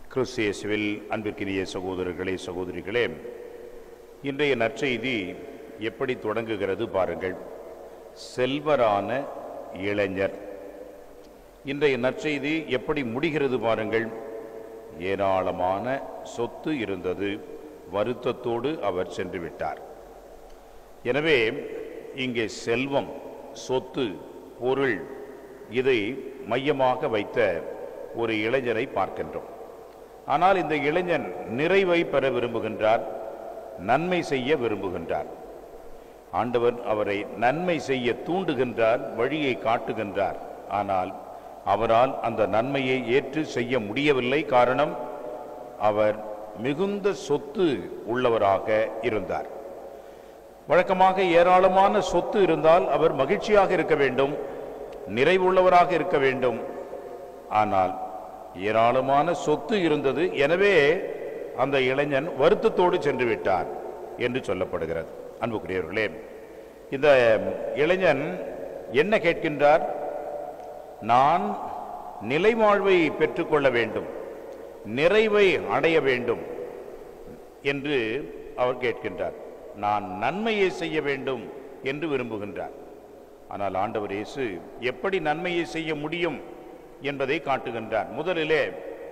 கிறிஸ்தியேசுவில் அன்பிற்கினிய சகோதரர்களே சகோதரிகளே இன்றைய நற்செய்தி எப்படி தொடங்குகிறது பாருங்கள் செல்வரான இளைஞர் இன்றைய நற்செய்தி எப்படி முடிகிறது பாருங்கள் ஏராளமான சொத்து இருந்தது வருத்தத்தோடு அவர் சென்று விட்டார் எனவே இங்கே செல்வம் சொத்து பொருள் இதை மையமாக வைத்த ஒரு இளைஞரை பார்க்கின்றோம் ஆனால் இந்த இளைஞன் நிறைவை பெற விரும்புகின்றார் நன்மை செய்ய விரும்புகின்றார் ஆண்டவர் அவரை நன்மை செய்ய தூண்டுகின்றார் வழியை காட்டுகின்றார் ஆனால் அவரால் அந்த நன்மையை ஏற்று செய்ய முடியவில்லை காரணம் அவர் மிகுந்த சொத்து உள்ளவராக இருந்தார் வழக்கமாக ஏராளமான சொத்து இருந்தால் அவர் மகிழ்ச்சியாக இருக்க வேண்டும் நிறைவுள்ளவராக இருக்க வேண்டும் ஆனால் ஏராளமான சொத்து இருந்தது எனவே அந்த இளைஞன் வருத்தத்தோடு சென்று விட்டார் என்று சொல்லப்படுகிறது அன்புக்குரியவர்களே இந்த இளைஞன் என்ன கேட்கின்றார் நான் நிலைவாழ்வை பெற்றுக்கொள்ள வேண்டும் நிறைவை அடைய வேண்டும் என்று அவர் கேட்கின்றார் நான் நன்மையை செய்ய வேண்டும் என்று விரும்புகின்றார் ஆனால் ஆண்டவர் இயேசு எப்படி நன்மையை செய்ய முடியும் என்பதை காட்டுகின்றார் முதலிலே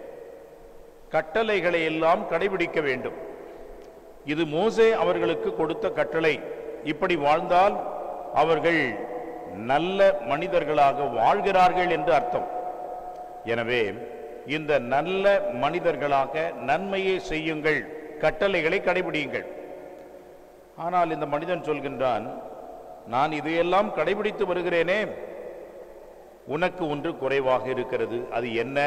கட்டளைகளை எல்லாம் கடைபிடிக்க வேண்டும் இது மோசே அவர்களுக்கு கொடுத்த கட்டளை இப்படி வாழ்ந்தால் அவர்கள் நல்ல மனிதர்களாக வாழ்கிறார்கள் என்று அர்த்தம் எனவே இந்த நல்ல மனிதர்களாக நன்மையை செய்யுங்கள் கட்டளைகளை கடைபிடியுங்கள் ஆனால் இந்த மனிதன் சொல்கின்றான் நான் இதையெல்லாம் கடைபிடித்து வருகிறேனே உனக்கு ஒன்று குறைவாக இருக்கிறது அது என்ன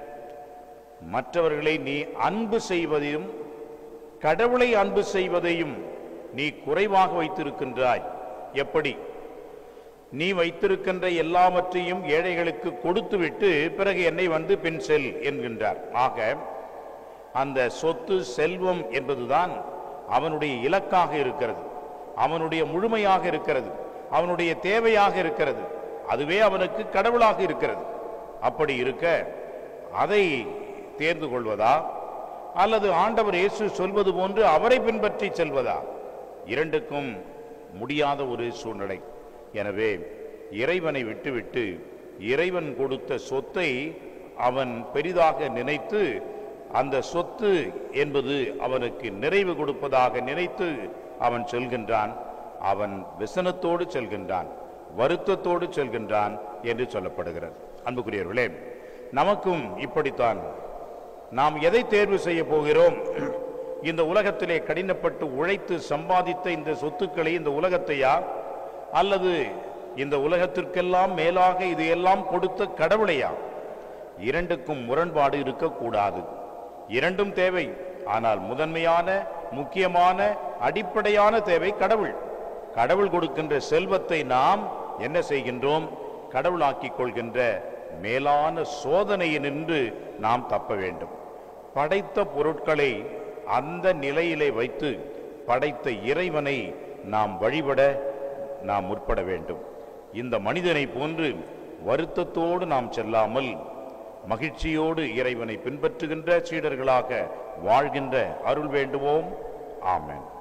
மற்றவர்களை நீ அன்பு செய்வதையும் கடவுளை அன்பு செய்வதையும் நீ குறைவாக வைத்திருக்கின்றாய் எப்படி நீ வைத்திருக்கின்ற எல்லாவற்றையும் ஏழைகளுக்கு கொடுத்துவிட்டு பிறகு என்னை வந்து பின் செல் என்கின்றார் ஆக அந்த சொத்து செல்வம் என்பதுதான் அவனுடைய இலக்காக இருக்கிறது அவனுடைய முழுமையாக இருக்கிறது அவனுடைய தேவையாக இருக்கிறது அதுவே அவனுக்கு கடவுளாக இருக்கிறது அப்படி இருக்க அதை தேர்ந்து கொள்வதா அல்லது ஆண்டவர் இயேசு சொல்வது போன்று அவரை பின்பற்றி செல்வதா இரண்டுக்கும் முடியாத ஒரு சூழ்நிலை எனவே இறைவனை விட்டுவிட்டு இறைவன் கொடுத்த சொத்தை அவன் பெரிதாக நினைத்து அந்த சொத்து என்பது அவனுக்கு நிறைவு கொடுப்பதாக நினைத்து அவன் செல்கின்றான் அவன் விசனத்தோடு செல்கின்றான் வருத்தத்தோடு செல்கின்றான் என்று சொல்லப்படுகிறது அன்புக்குரியவர்களே நமக்கும் இப்படித்தான் நாம் எதை தேர்வு செய்ய போகிறோம் இந்த உலகத்திலே கடினப்பட்டு உழைத்து சம்பாதித்த இந்த சொத்துக்களை இந்த உலகத்தையா அல்லது இந்த உலகத்திற்கெல்லாம் மேலாக இது எல்லாம் கொடுத்த கடவுளையா இரண்டுக்கும் முரண்பாடு இருக்கக்கூடாது இரண்டும் தேவை ஆனால் முதன்மையான முக்கியமான அடிப்படையான தேவை கடவுள் கடவுள் கொடுக்கின்ற செல்வத்தை நாம் என்ன செய்கின்றோம் கடவுளாக்கிக் கொள்கின்ற மேலான சோதனையினின்று நாம் தப்ப வேண்டும் படைத்த பொருட்களை அந்த நிலையிலே வைத்து படைத்த இறைவனை நாம் வழிபட நாம் முற்பட வேண்டும் இந்த மனிதனை போன்று வருத்தத்தோடு நாம் செல்லாமல் மகிழ்ச்சியோடு இறைவனை பின்பற்றுகின்ற சீடர்களாக வாழ்கின்ற அருள் வேண்டுவோம் ஆமென்